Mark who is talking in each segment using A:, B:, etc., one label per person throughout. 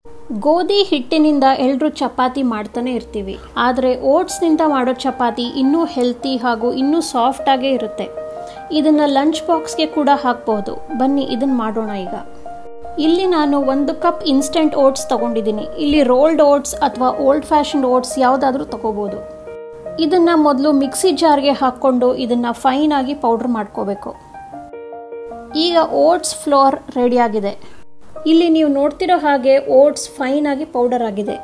A: ಗೋಧಿ ಹಿಟ್ಟಿನಿಂದ ಎಲ್ಲರೂ ಚಪಾತಿ ಮಾಡ್ತಾನೆ ಇರ್ತೀವಿ ಆದರೆ ಓಟ್ಸ್ನಿಂದ ಮಾಡೋ ಚಪಾತಿ ಇನ್ನೂ ಹೆಲ್ತಿ ಹಾಗೂ ಇನ್ನೂ ಸಾಫ್ಟಾಗೇ ಇರುತ್ತೆ ಇದನ್ನು ಲಂಚ್ ಬಾಕ್ಸ್ಗೆ ಕೂಡ ಹಾಕ್ಬೋದು ಬನ್ನಿ ಇದನ್ನು ಮಾಡೋಣ ಈಗ ಇಲ್ಲಿ ನಾನು ಒಂದು ಕಪ್ ಇನ್ಸ್ಟೆಂಟ್ ಓಟ್ಸ್ ತಗೊಂಡಿದ್ದೀನಿ ಇಲ್ಲಿ ರೋಲ್ಡ್ ಓಟ್ಸ್ ಅಥವಾ ಓಲ್ಡ್ ಫ್ಯಾಷನ್ ಓಟ್ಸ್ ಯಾವುದಾದ್ರೂ ತಗೋಬೋದು ಇದನ್ನು ಮೊದಲು ಮಿಕ್ಸಿ ಜಾರ್ಗೆ ಹಾಕ್ಕೊಂಡು ಇದನ್ನು ಫೈನ್ ಆಗಿ ಪೌಡ್ರ್ ಮಾಡ್ಕೋಬೇಕು ಈಗ ಓಟ್ಸ್ ಫ್ಲೋರ್ ರೆಡಿಯಾಗಿದೆ ಇಲ್ಲಿ ನೀವು ನೋಡ್ತಿರೋ ಹಾಗೆ ಓಟ್ಸ್ ಫೈನ್ ಆಗಿ ಪೌಡರ್ ಆಗಿದೆ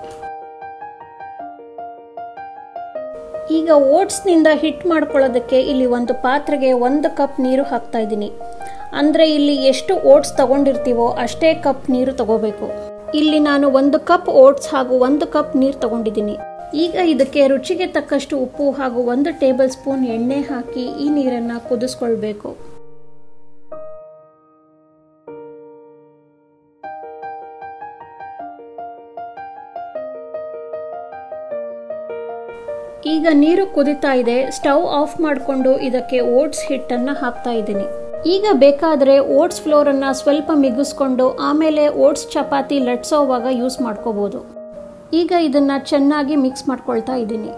A: ಈಗ ಓಟ್ಸ್ನಿಂದ ಹಿಟ್ ಮಾಡ್ಕೊಳ್ಳೋದಕ್ಕೆ ಇಲ್ಲಿ ಒಂದು ಪಾತ್ರೆಗೆ ಒಂದು ಕಪ್ ನೀರು ಹಾಕ್ತಾ ಇದ್ದೀನಿ ಅಂದರೆ ಇಲ್ಲಿ ಎಷ್ಟು ಓಟ್ಸ್ ತಗೊಂಡಿರ್ತೀವೋ ಅಷ್ಟೇ ಕಪ್ ನೀರು ತಗೋಬೇಕು ಇಲ್ಲಿ ನಾನು ಒಂದು ಕಪ್ ಓಟ್ಸ್ ಹಾಗೂ ಒಂದು ಕಪ್ ನೀರು ತಗೊಂಡಿದ್ದೀನಿ ಈಗ ಇದಕ್ಕೆ ರುಚಿಗೆ ತಕ್ಕಷ್ಟು ಉಪ್ಪು ಹಾಗೂ ಒಂದು ಟೇಬಲ್ ಸ್ಪೂನ್ ಎಣ್ಣೆ ಹಾಕಿ ಈ ನೀರನ್ನು ಕುದಿಸ್ಕೊಳ್ಬೇಕು ಈಗ ನೀರು ಕುದಿತಾ ಇದೆ ಸ್ಟವ್ ಆಫ್ ಮಾಡಿಕೊಂಡು ಇದಕ್ಕೆ ಓಟ್ಸ್ ಹಿಟ್ಟನ್ನು ಹಾಕ್ತಾ ಇದ್ದೀನಿ ಈಗ ಬೇಕಾದರೆ ಓಟ್ಸ್ ಫ್ಲೋರನ್ನು ಸ್ವಲ್ಪ ಮಿಗಿಸ್ಕೊಂಡು ಆಮೇಲೆ ಓಟ್ಸ್ ಚಪಾತಿ ಲಟ್ಸೋವಾಗ ಯೂಸ್ ಮಾಡ್ಕೋಬೋದು ಈಗ ಇದನ್ನು ಚೆನ್ನಾಗಿ ಮಿಕ್ಸ್ ಮಾಡ್ಕೊಳ್ತಾ ಇದ್ದೀನಿ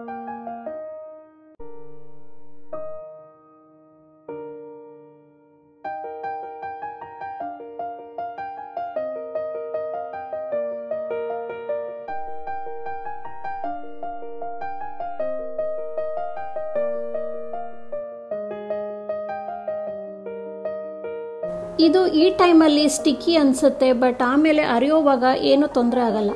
A: ಇದು ಈ ಟೈಮಲ್ಲಿ ಸ್ಟಿಕ್ಕಿ ಅನಿಸುತ್ತೆ ಬಟ್ ಆಮೇಲೆ ಅರಿಯೋವಾಗ ಏನು ತೊಂದರೆ ಆಗಲ್ಲ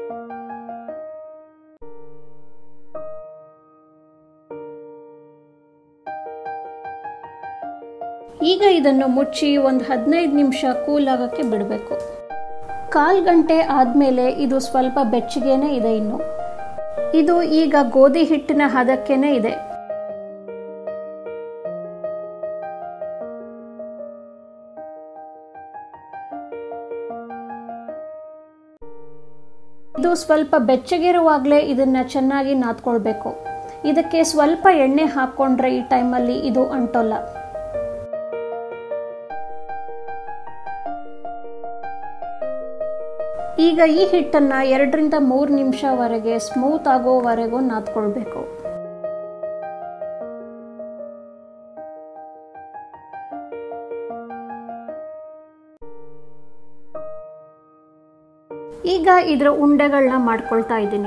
A: ಈಗ ಇದನ್ನು ಮುಚ್ಚಿ ಒಂದು ಹದಿನೈದು ನಿಮಿಷ ಕೂಲ್ ಆಗೋಕ್ಕೆ ಬಿಡಬೇಕು ಕಾಲು ಗಂಟೆ ಆದಮೇಲೆ ಇದು ಸ್ವಲ್ಪ ಬೆಚ್ಚಗೇನೆ ಇದೆ ಇನ್ನು ಇದು ಈಗ ಗೋಧಿ ಹಿಟ್ಟಿನ ಹದಕ್ಕೇನೆ ಇದೆ ಇದು ಸ್ವಲ್ಪ ಬೆಚ್ಚಗಿರುವಾಗಲೇ ಇದನ್ನು ಚೆನ್ನಾಗಿ ನಾದ್ಕೊಳ್ಬೇಕು ಇದಕ್ಕೆ ಸ್ವಲ್ಪ ಎಣ್ಣೆ ಹಾಕ್ಕೊಂಡ್ರೆ ಈ ಟೈಮಲ್ಲಿ ಇದು ಅಂಟೋಲ್ಲ ಈಗ ಈ ಹಿಟ್ಟನ್ನು ಎರಡರಿಂದ ಮೂರು ನಿಮಿಷವರೆಗೆ ಸ್ಮೂತ್ ಆಗೋವರೆಗೂ ನಾದ್ಕೊಳ್ಬೇಕು ಈಗ ಇದರ ಉಂಡೆಗಳನ್ನ ಮಾಡ್ಕೊಳ್ತಾ ಇದ್ದೀನಿ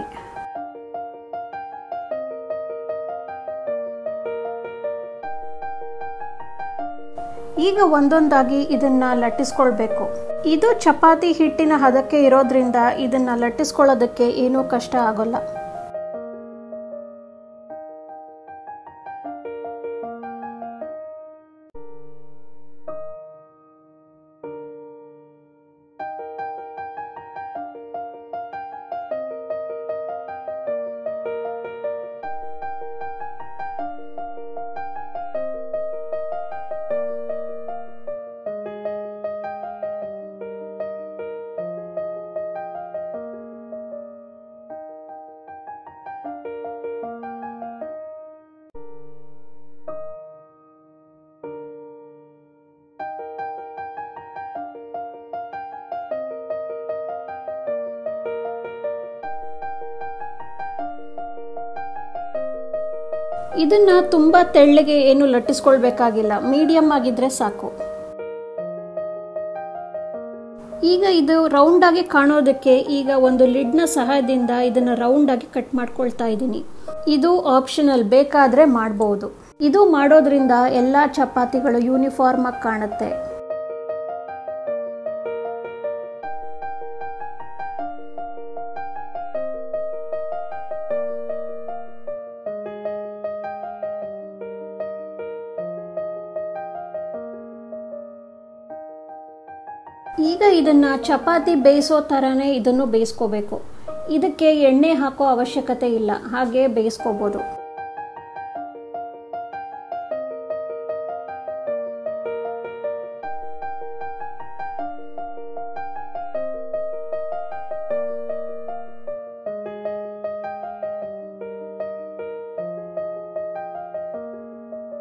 A: ಈಗ ಒಂದೊಂದಾಗಿ ಇದನ್ನ ಲಟ್ಟಿಸ್ಕೊಳ್ಬೇಕು ಇದು ಚಪಾತಿ ಹಿಟ್ಟಿನ ಹದಕ್ಕೆ ಇರೋದ್ರಿಂದ ಇದನ್ನ ಲಟ್ಟಿಸ್ಕೊಳ್ಳೋದಕ್ಕೆ ಏನೂ ಕಷ್ಟ ಆಗೋಲ್ಲ ಇದನ್ನ ತುಂಬಾ ತೆಳ್ಳಗೆ ಏನು ಲಟ್ಟಿಸ್ಕೊಳ್ಬೇಕಾಗಿಲ್ಲ ಮೀಡಿಯಂ ಆಗಿದ್ರೆ ಸಾಕು ಈಗ ಇದು ರೌಂಡ್ ಆಗಿ ಕಾಣೋದಕ್ಕೆ ಈಗ ಒಂದು ಲಿಡ್ನ ಸಹಾಯದಿಂದ ಇದನ್ನ ರೌಂಡ್ ಆಗಿ ಕಟ್ ಮಾಡ್ಕೊಳ್ತಾ ಇದ್ದೀನಿ ಇದು ಆಪ್ಷನಲ್ ಬೇಕಾದ್ರೆ ಮಾಡಬಹುದು ಇದು ಮಾಡೋದ್ರಿಂದ ಎಲ್ಲ ಚಪಾತಿಗಳು ಯೂನಿಫಾರ್ಮ್ ಆಗಿ ಕಾಣುತ್ತೆ ಈಗ ಇದನ್ನ ಚಪಾತಿ ಬೇಯಿಸೋ ಥರನೇ ಇದನ್ನು ಬೇಯಿಸ್ಕೋಬೇಕು ಇದಕ್ಕೆ ಎಣ್ಣೆ ಹಾಕೋ ಅವಶ್ಯಕತೆ ಇಲ್ಲ ಹಾಗೆ ಬೇಯಿಸ್ಕೋಬೋದು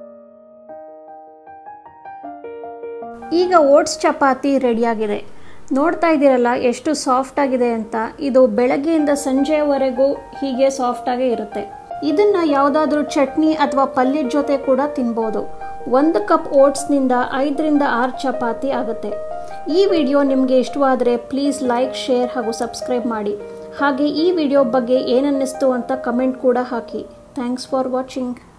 A: ಈಗ ಓಟ್ಸ್ ಚಪಾತಿ ರೆಡಿಯಾಗಿದೆ ನೋಡ್ತಾ ಇದ್ದೀರಲ್ಲ ಎಷ್ಟು ಸಾಫ್ಟ್ ಆಗಿದೆ ಅಂತ ಇದು ಬೆಳಗ್ಗೆಯಿಂದ ಸಂಜೆಯವರೆಗೂ ಹೀಗೆ ಸಾಫ್ಟ್ ಆಗೇ ಇರುತ್ತೆ ಇದನ್ನ ಯಾವುದಾದ್ರೂ ಚಟ್ನಿ ಅಥವಾ ಪಲ್ಯದ ಜೊತೆ ಕೂಡ ತಿನ್ಬೋದು ಒಂದು ಕಪ್ ಓಟ್ಸ್ನಿಂದ ಐದರಿಂದ ಆರು ಚಪಾತಿ ಆಗುತ್ತೆ ಈ ವಿಡಿಯೋ ನಿಮಗೆ ಇಷ್ಟವಾದರೆ ಪ್ಲೀಸ್ ಲೈಕ್ ಶೇರ್ ಹಾಗೂ ಸಬ್ಸ್ಕ್ರೈಬ್ ಮಾಡಿ ಹಾಗೆ ಈ ವಿಡಿಯೋ ಬಗ್ಗೆ ಏನನ್ನಿಸ್ತು ಅಂತ ಕಮೆಂಟ್ ಕೂಡ ಹಾಕಿ ಥ್ಯಾಂಕ್ಸ್ ಫಾರ್ ವಾಚಿಂಗ್